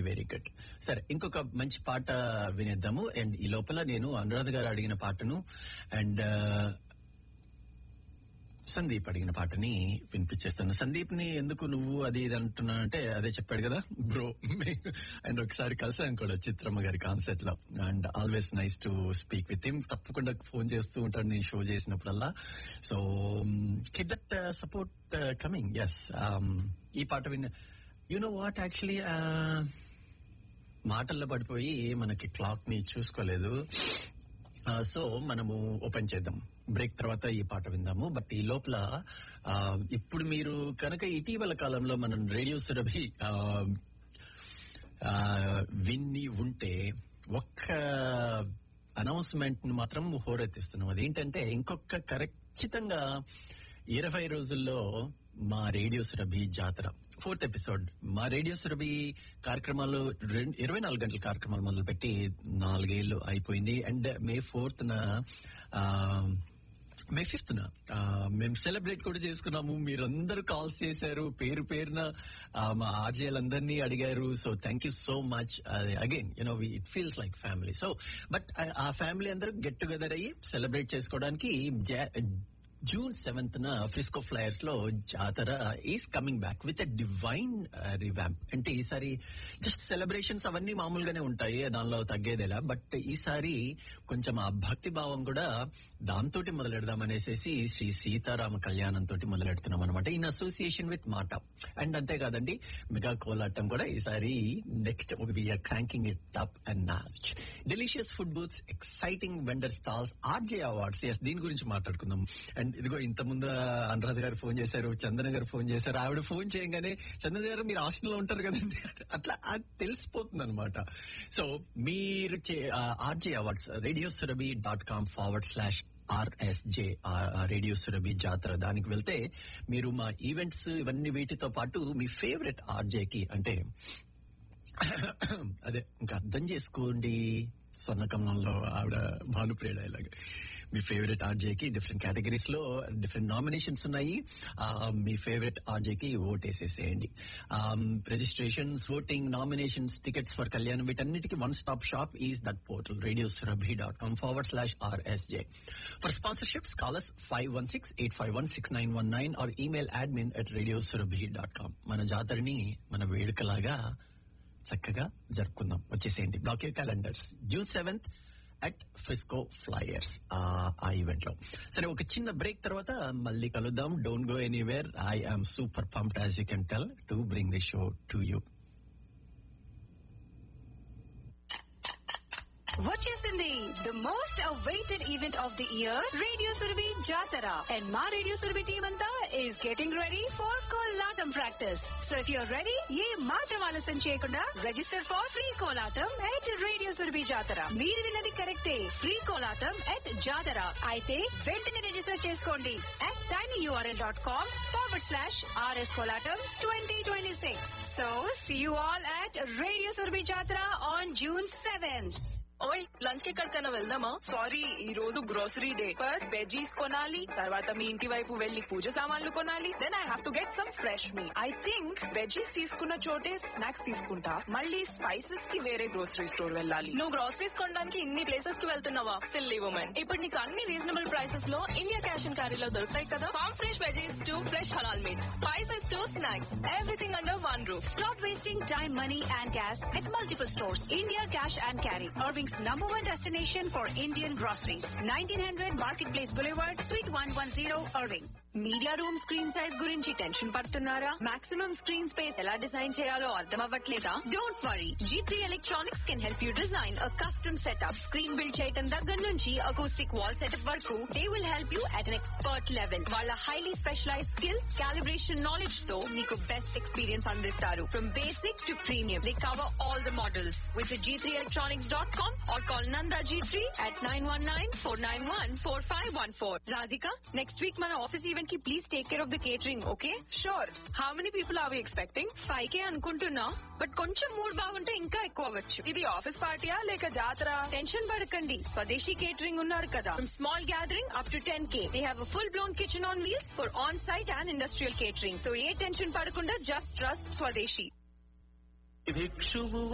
Very good సరే ఇంకొక మంచి పాట వినేద్దాము అండ్ ఈ లోపల నేను అనురాధ గారు అడిగిన పాటను అండ్ సందీప్ అడిగిన పాటని వినిపించేస్తాను సందీప్ ని ఎందుకు నువ్వు అది ఇది అంటున్నా అంటే అదే చెప్పాడు కదా బ్రో అండ్ ఒకసారి కలిసాను కూడా చిత్రమ్మ గారి కాన్సెప్ట్ లో and always nice to speak with him తప్పకుండా ఫోన్ చేస్తూ ఉంటాడు నేను షో చేసినప్పుడల్లా so keep that support coming yes ఈ పాట విన్న యు నో వాట్ యాక్చువల్లీ మాటల్లో పడిపోయి మనకి క్లాక్ ని చూసుకోలేదు సో మనము ఓపెన్ చేద్దాం బ్రేక్ తర్వాత ఈ పాట విందాము బట్ ఈ లోపల ఆ, ఇప్పుడు మీరు కనుక ఇటీవల కాలంలో మనం రేడియో సురభి ఆ, ఆ, విన్ని ఉంటే ఒక్క అనౌన్స్మెంట్ ని మాత్రం హోరెత్తిస్తున్నాం అదేంటంటే ఇంకొక ఖచ్చితంగా ఇరవై రోజుల్లో మా radio Surabhi Jatara fourth episode మా రేడియో సురభి కార్యక్రమాలు రెండు- ఇరవై నాలుగు గంటల కార్యక్రమాలు మొదలుపెట్టి నాలుగేళ్లు అయిపోయింది అండ్ మే ఫోర్త్ న ఆ, మే ఫిఫ్త్ న ఆ, మేము సెలబ్రేట్ కూడా చేసుకున్నాము మీరందరూ కాల్స్ చేశారు పేరు పేరున ఆ, మా ఆర్జేలందరినీ అడిగారు so thank you so much again you know it feels like family so but ఆ ఫ్యామిలీ అందరూ గెట్ టుగెదర్ అయ్యి సెలబ్రేట్ చేసుకోవడానికి జా- జూన్ సెవెంత్ న ఫ్రిస్కో ఫ్లయర్స్ లో Jatara is coming back with a divine revamp అంటే ఈసారి జస్ట్ సెలబ్రేషన్స్ అవన్నీ మామూలుగానే ఉంటాయి దానిలో తగ్గేదేలా బట్ ఈసారి కొంచెం ఆ భక్తి భావం కూడా దాంతో మొదలెడదాం అనేసి శ్రీ సీతారామ కళ్యాణం తోటి మొదలెడుతున్నాం అనమాట in association with MATA and అంతేకాదండి మెగా కోలాటం కూడా ఈసారి next we're cranking it up and నాచ్ delicious food booths exciting vendor stalls RJ awards yes దీని గురించి మాట్లాడుకుందాం అండ్ ఇదిగో ఇంత ముందు అనురాధ గారు ఫోన్ చేశారు చందన గారు ఫోన్ చేశారు ఆవిడ ఫోన్ చేయగానే చందన గారు మీరు హాస్టల్లో ఉంటారు కదండి అట్లా అది తెలిసిపోతుంది అనమాట సో మీరు RJ awards radio Surabhi dot com forward slash RSJ radio Surabhi Jatara దానికి వెళ్తే మీరు మా ఈవెంట్స్ ఇవన్నీ వీటితో పాటు మీ ఫేవరెట్ ఆర్జేకి అంటే అదే ఇంకా అర్థం చేసుకోండి స్వర్ణకమలంలో ఆవిడ భానుప్రియ డైలాగ్ మీ ఫేవరెట్ ఆర్జేకి డిఫరెంట్ కేటగిరీస్ లో డిఫరెంట్ నామినేషన్స్ ఉన్నాయి ఆ, మీ ఫేవరెట్ ఆర్జేకి ఓటేసేసేయండి registrations voting nominations tickets for కళ్యాణం వీటన్నిటికీ one stop shop is that portal radio Surabhi dot com forward slash RSJ for sponsorships call us five one six eight five one six nine one nine or email admin at radio Surabhi dot com మన జాతరని మన వేడుకలాగా చక్కగా జరుపుకుందాం వచ్చేసేయండి బ్లాక్ you calendars June seventh at Frisco flyers ఆ event లో సరే ఒక చిన్న బ్రేక్ తర్వాత మళ్ళీ కలుద్దాం don't go anywhere I am super pumped as you can tell to bring the show to you వచ్చేసింది the most awaited event of the year radio Surabhi Jatara and మా రేడియో సురభి టీమ్ అంతా is getting ready for kolatam practice so if you're ready ఏ మాత్రం ఆలస్యం చేయకుండా register for free kolatam at radio Surabhi Jatara మీరు విన్నది కరెక్టే ఫ్రీ కోలాటం ఎట్ జాతర అయితే వెంటనే రిజిస్టర్ చేసుకోండి at tiny URL dot com forward slash RS kolatam twenty twenty six so see you all at radio Surabhi Jatara on June seventh ఓయ్ లంచ్ కి ఎక్కడికైనా వెళ్దామా సారీ ఈ రోజు గ్రోసరీ డే ఫస్ట్ వెజీస్ కొనాలి తర్వాత మీ ఇంటి వైపు వెళ్లి పూజ సామాన్లు కొనాలి then I have to get some fresh మీ ఐ థింక్ వెజీస్ తీసుకున్న చోటే స్నాక్స్ తీసుకుంటా మళ్ళీ స్పైసెస్ కి వేరే గ్రోసరీ స్టోర్ వెళ్ళాలి నువ్వు గ్రోసరీస్ కొనడానికి ఇన్ని ప్లేసెస్ కి వెళ్తున్నావా సిల్లీ ఉమెన్ ఇప్పుడు నీకు అన్ని రీజనబుల్ ప్రైసెస్ లో ఇండియా క్యాష్ అండ్ క్యారీలో దొరుకుతాయి కదా farm fresh veggies to fresh halal meats spices to snacks everything under one roof Stop wasting time, money, and gas at multiple stores. India Cash and Carry, Irving's number one destination for Indian groceries. 1900 Marketplace Boulevard, Suite 110, Irving. Media room screen size గురించి tension పడుతున్నారా maximum screen space ఎలా design చేయాలో అర్థం అవ్వట్లేదా don't worry G3 electronics can help you design a custom setup screen build చేయడం దగ్గర నుంచి acoustic wall setup వరకు they will help you at an expert level వాళ్ళ highly specialize skills calibration knowledge తో మీకు బెస్ట్ ఎక్స్పీరియన్స్ అందిస్తారు from basic to premium they cover all the models visit G three electronics dot com or call Nanda G three at nine one nine four nine one four five one four Radhika next week మన office event కి please take care of the catering okay sure how many people are we expecting five K అనుకుంటున్నా but కొంచెం mood బాగుంటే ఇంకా ఎక్కువ అవ్వచ్చు ఇది office పార్టీయా లేక జాతర టెన్షన్ పడకండి స్వదేశీ కేటరింగ్ ఉన్నారు కదా small gathering up to ten K they have full blown kitchen on wheels for on site and industrial catering so ఏ టెన్షన్ పడకుండా జస్ట్ ట్రస్ట్ స్వదేశీ భిక్షువు